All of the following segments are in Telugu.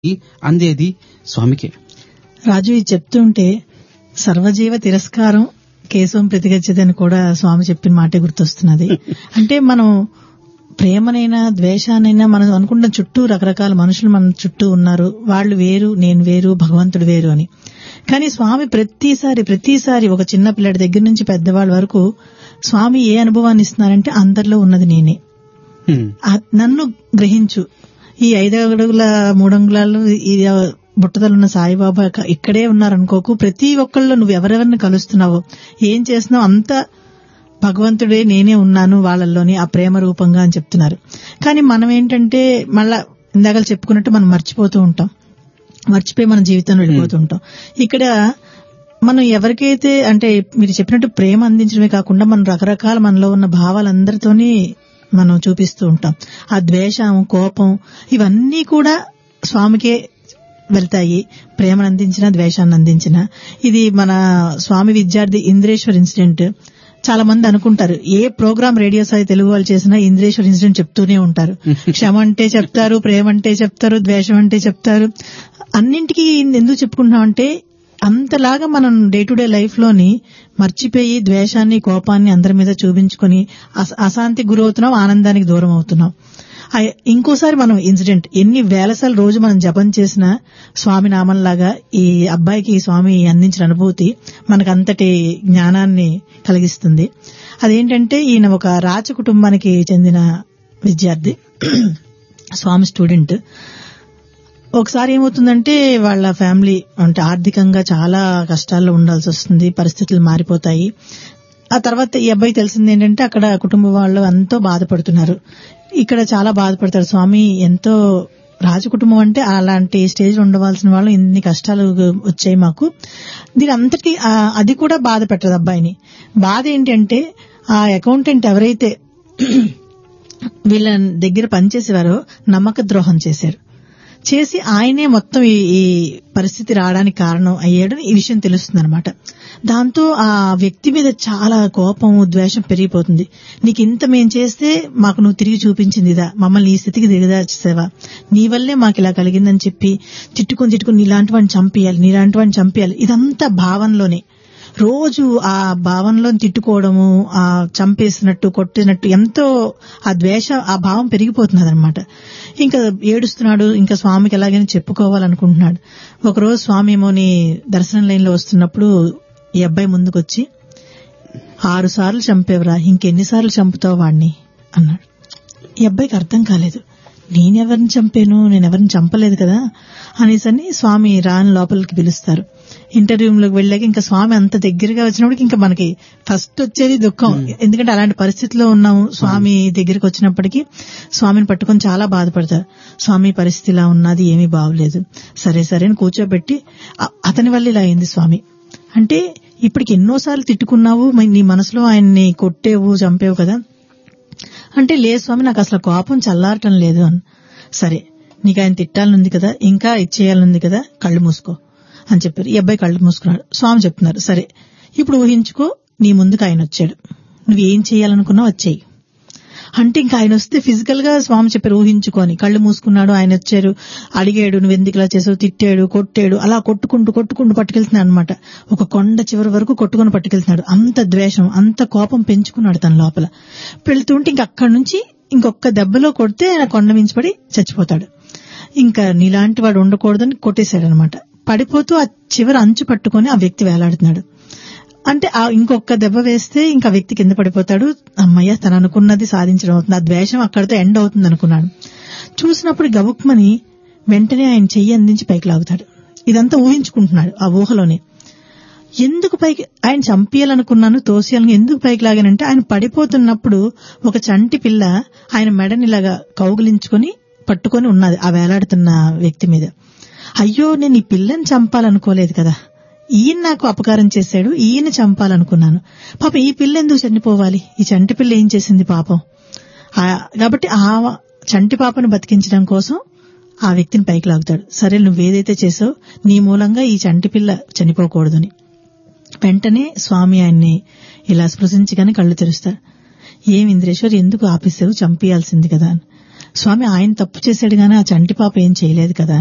అందేది స్వామికే రాజు ఇది చెప్తుంటే సర్వజీవ తిరస్కారం కేశవం ప్రతిగచ్చదని కూడా స్వామి చెప్పిన మాటే గుర్తొస్తున్నది అంటే మనం ప్రేమనైనా ద్వేషానైనా మనం అనుకున్న చుట్టూ రకరకాల మనుషులు మన చుట్టూ ఉన్నారు వాళ్ళు వేరు నేను వేరు భగవంతుడు వేరు అని కానీ స్వామి ప్రతిసారి ప్రతిసారి ఒక చిన్న పిల్లడి దగ్గర నుంచి పెద్దవాళ్ళ వరకు స్వామి ఏ అనుభవాన్ని ఇస్తున్నారంటే అందరిలో ఉన్నది నేనే హ్మ్. ఆ- నన్ను గ్రహించు ఈ ఐదు అడుగుల మూడు అంగుళాలు ఈ బుట్టదలున్న సాయిబాబా క- ఇక్కడే ఉన్నారనుకోకు ప్రతి ఒక్కళ్ళు నువ్వు ఎవరెవరిని కలుస్తున్నావో ఏం చేస్తున్నావు అంతా భగవంతుడే నేనే ఉన్నాను వాళ్ళల్లోని ఆ ప్రేమ రూపంగా అని చెప్తున్నారు కానీ మనం ఏంటంటే మళ్ళా ఇందాక చెప్పుకున్నట్టు మనం మర్చిపోతూ ఉంటాం మర్చిపోయి మన జీవితంలో వెళ్ళిపోతూ ఉంటాం ఇక్కడ మనం ఎవరికైతే అంటే మీరు చెప్పినట్టు ప్రేమ అందించడమే కాకుండా మనం రకరకాల మనలో ఉన్న భావాలందరితోని మనం చూపిస్తూ ఉంటాం ఆ ద్వేషం కోపం ఇవన్నీ కూడా స్వామికే వెళ్తాయి ప్రేమను అందించిన ద్వేషాన్ని అందించిన ఇది మన స్వామి విద్యార్థి ఇంద్రేశ్వర్ ఇన్సిడెంట్ చాలా మంది అనుకుంటారు ఏ ప్రోగ్రామ్ రేడియో సాయి తెలుగు వాళ్ళు చేసినా ఇంద్రేశ్వర్ ఇన్సిడెంట్ చెప్తూనే ఉంటారు క్షమ అంటే చెప్తారు ప్రేమ అంటే చెప్తారు ద్వేషం అంటే చెప్తారు అన్నింటికి ఎందుకు చెప్పుకుంటున్నాం అంటే అంతలాగా మనం డే టు డే లైఫ్ లోని మర్చిపోయి ద్వేషాన్ని కోపాన్ని అందరి మీద చూపించుకొని అస- అశాంతికి గురవుతున్నాం ఆనందానికి దూరం అవుతున్నాం ఆ- ఇంకోసారి మనం ఇన్సిడెంట్ ఎన్ని వేల సార్లు రోజు మనం జపం చేసిన స్వామి నామంలాగా ఈ అబ్బాయికి ఈ స్వామి అందించిన అనుభూతి మనకు అంతటి జ్ఞానాన్ని కలిగిస్తుంది అదేంటంటే ఈయన ఒక రాచ కుటుంబానికి చెందిన విద్యార్థి స్వామి స్టూడెంట్ ఒకసారి ఏమవుతుందంటే వాళ్ళ ఫ్యామిలీ అంటే ఆర్థికంగా చాలా కష్టాల్లో ఉండాల్సి వస్తుంది పరిస్థితులు మారిపోతాయి ఆ తర్వాత ఈ అబ్బాయి తెలిసింది ఏంటంటే అక్కడ కుటుంబ వాళ్ళు ఎంతో బాధపడుతున్నారు ఇక్కడ చాలా బాధపడతారు స్వామి ఎంతో రాజకుటుంబం అంటే అలాంటి స్టేజ్ ఉండవలసిన వాళ్ళు ఇన్ని కష్టాలు వచ్చాయి మాకు దీని అంతటి ఆ- అది కూడా బాధ పెట్టదు అబ్బాయిని బాధ ఏంటంటే ఆ అకౌంటెంట్ ఎవరైతే వీళ్ళ దగ్గర పనిచేసేవారో నమ్మక ద్రోహం చేశారు చేసి ఆయనే మొత్తం ఈ ఈ పరిస్థితి రావడానికి కారణం అయ్యాడు ఈ విషయం తెలుస్తుంది అనమాట దాంతో ఆ వ్యక్తి మీద చాలా కోపం ద్వేషం పెరిగిపోతుంది నీకు ఇంత మేం చేస్తే మాకు నువ్వు తిరిగి చూపించింది ఇదా మమ్మల్ని ఈ స్థితికి దిగదార్చేసావా నీ వల్లే మాకు ఇలా కలిగిందని చెప్పి తిట్టుకుని తిట్టుకుని నీలాంటి వాడిని చంపేయాలి నీలాంటి వాడిని చంపేయాలి ఇదంతా భావనలోనే రోజు ఆ భావంలో తిట్టుకోవడము ఆ చంపేసినట్టు కొట్టినట్టు ఎంతో ఆ ద్వేష ఆ భావం పెరిగిపోతున్నది అనమాట ఇంకా ఏడుస్తున్నాడు ఇంకా స్వామికి ఎలాగైనా చెప్పుకోవాలనుకుంటున్నాడు ఒకరోజు స్వామి ఏమోని దర్శనం లైన్ లో వస్తున్నప్పుడు ఈ అబ్బాయి ముందుకొచ్చి ఆరు సార్లు చంపేవరా ఇంకెన్నిసార్లు చంపుతావు వాడిని అన్నాడు ఈ అబ్బాయికి అర్థం కాలేదు నేనెవరిని చంపాను నేనెవరిని చంపలేదు కదా అనేసని స్వామి రాని లోపలికి పిలుస్తారు ఇంటర్వ్యూలోకి వెళ్ళాక ఇంకా స్వామి అంత దగ్గరగా వచ్చినప్పటికి ఇంకా మనకి ఫస్ట్ వచ్చేది దుఃఖం ఎందుకంటే అలాంటి పరిస్థితిలో ఉన్నాము స్వామి దగ్గరికి వచ్చినప్పటికీ స్వామిని పట్టుకొని చాలా బాధపడతారు స్వామి పరిస్థితి ఇలా ఉన్నది ఏమీ బాగలేదు సరే సరే అని కూర్చోబెట్టి అ- అతని వల్ల ఇలా అయింది స్వామి అంటే ఇప్పటికి ఎన్నోసార్లు తిట్టుకున్నావు మరి నీ మనసులో ఆయన్ని కొట్టేవు చంపేవు కదా అంటే లేదు స్వామి నాకు అసలు కోపం చల్లారటం లేదు అని సరే నీకు ఆయన తిట్టాలనుంది కదా ఇంకా ఇచ్చేయాలనుంది కదా కళ్ళు మూసుకో అని చెప్పారు ఈ అబ్బాయి కళ్ళు మూసుకున్నాడు స్వామి చెప్తున్నారు సరే ఇప్పుడు ఊహించుకో నీ ముందుకు ఆయన వచ్చాడు నువ్వు ఏం చేయాలనుకున్నావు వచ్చేయి అంటే ఇంకా ఆయన వస్తే ఫిజికల్ గా స్వామి చెప్పారు ఊహించుకొని కళ్ళు మూసుకున్నాడు ఆయన వచ్చారు అడిగాడు నువ్వు ఎందుకు ఇలా చేసావు తిట్టాడు కొట్టాడు అలా కొట్టుకుంటూ కొట్టుకుంటూ పట్టుకెళ్తున్నాడు అనమాట ఒక కొండ చివరి వరకు కొట్టుకొని పట్టుకెళ్తున్నాడు అంత ద్వేషం అంత కోపం పెంచుకున్నాడు తన లోపల వెళ్తుంటే ఇంక అక్కడి నుంచి ఇంకొక దెబ్బలో కొడితే ఆయన కొండ మించిపడి చచ్చిపోతాడు ఇంకా నీలాంటి వాడు ఉండకూడదని కొట్టేశాడు అనమాట పడిపోతూ ఆ చివరి అంచు పట్టుకొని ఆ వ్యక్తి వేలాడుతున్నాడు అంటే ఆ ఇంకొక దెబ్బ వేస్తే ఇంకా వ్యక్తి కింద పడిపోతాడు అమ్మయ్య తను అనుకున్నది సాధించడం అవుతుంది ఆ ద్వేషం అక్కడితో ఎండ్ అవుతుంది అనుకున్నాడు చూసినప్పుడు గబుక్మని వెంటనే ఆయన చెయ్యి అందించి పైకి లాగుతాడు ఇదంతా ఊహించుకుంటున్నాడు ఆ ఊహలోనే ఎందుకు పైకి ఆయన చంపేయాలనుకున్నాను తోసేయాలని ఎందుకు పైకి లాగానంటే ఆయన పడిపోతున్నప్పుడు ఒక చంటి పిల్ల ఆయన మెడని ఇలాగా కౌగిలించుకొని పట్టుకొని ఉన్నది ఆ వేలాడుతున్న వ్యక్తి మీద అయ్యో నేను ఈ పిల్లని చంపాలనుకోలేదు కదా ఈయన నాకు అపకారం చేశాడు ఈయన చంపాలనుకున్నాను పాపం ఈ పిల్ల ఎందుకు చనిపోవాలి ఈ చంటి పిల్ల ఏం చేసింది పాపం ఆ- కాబట్టి ఆ చంటి పాపను బతికించడం కోసం ఆ వ్యక్తిని పైకి లాగుతాడు సరే నువ్వేదైతే చేసావు నీ మూలంగా ఈ చంటి పిల్ల చనిపోకూడదని వెంటనే స్వామి ఆయన్ని ఇలా స్పృశించగానే కళ్ళు తెరుస్తారు ఏం ఇంద్రేశ్వర్ ఎందుకు ఆపేసావు చంపేయాల్సింది కదా అని స్వామి ఆయన తప్పు చేశాడు గానీ ఆ చంటి పాప ఏం చేయలేదు కదా అని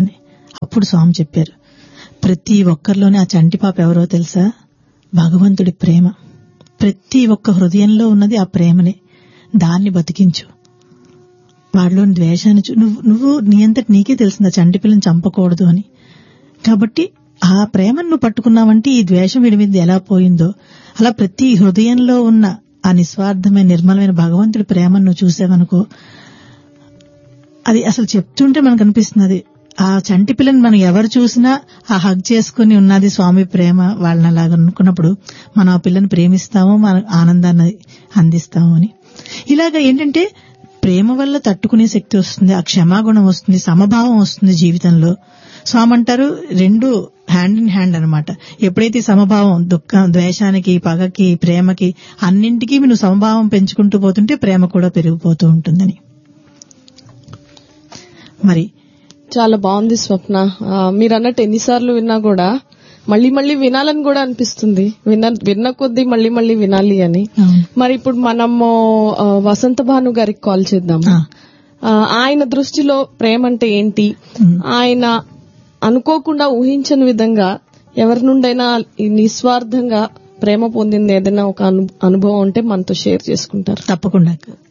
అప్పుడు స్వామి చెప్పారు ప్రతి ఒక్కరిలోని ఆ చంటి పాప ఎవరో తెలుసా భగవంతుడి ప్రేమ ప్రతి ఒక్క హృదయంలో ఉన్నది ఆ ప్రేమనే దాన్ని బతికించు వాడిలోని ద్వేషాన్ని చూ- నువ్వు నువ్వు నీ అంతటి నీకే తెలిసింది ఆ చంటి పిల్లని చంపకూడదు అని కాబట్టి ఆ ప్రేమను నువ్వు పట్టుకున్నావంటే ఈ ద్వేషం వీడి మీద ఎలా పోయిందో అలా ప్రతి హృదయంలో ఉన్న ఆ నిస్వార్థమైన నిర్మలమైన భగవంతుడి ప్రేమను నువ్వు చూసావనుకో అది అసలు చెప్తుంటే మనకు అనిపిస్తుంది ఆ చంటి పిల్లని మనం ఎవరు చూసినా ఆ హగ్ చేసుకుని ఉన్నది స్వామి ప్రేమ వాళ్ళని అలాగ అనుకున్నప్పుడు మనం ఆ పిల్లని ప్రేమిస్తాము మన ఆనందాన్ని అందిస్తాము అని ఇలాగ ఏంటంటే ప్రేమ వల్ల తట్టుకునే శక్తి వస్తుంది ఆ క్షమాగుణం వస్తుంది సమభావం వస్తుంది జీవితంలో స్వామి అంటారు రెండు హ్యాండ్ ఇన్ హ్యాండ్ అన్నమాట ఎప్పుడైతే ఈ సమభావం దుఃఖం ద్వేషానికి పగకి ప్రేమకి అన్నింటికీ నువ్వు సమభావం పెంచుకుంటూ పోతుంటే ప్రేమ కూడా పెరిగిపోతూ ఉంటుందని మరి చాలా బాగుంది స్వప్న ఆ, మీరు అన్నట్టు ఎన్నిసార్లు విన్నా కూడా మళ్ళీ మళ్ళీ వినాలని కూడా అనిపిస్తుంది విన్న విన్న కొద్దీ మళ్ళీ మళ్ళీ వినాలి అని అవును. మరి ఇప్పుడు మనము ఆ, వసంత భాను గారికి కాల్ చేద్దాం ఆ, ఆ, ఆయన దృష్టిలో ప్రేమ అంటే ఏంటి ఉమ్. ఆయన అనుకోకుండా ఊహించని విధంగా ఎవరి నుండైనా ఈ నిస్వార్థంగా ప్రేమ పొందింది ఏదైనా ఒక అను- అనుభవం ఉంటే మనతో షేర్ చేసుకుంటారు తప్పకుండా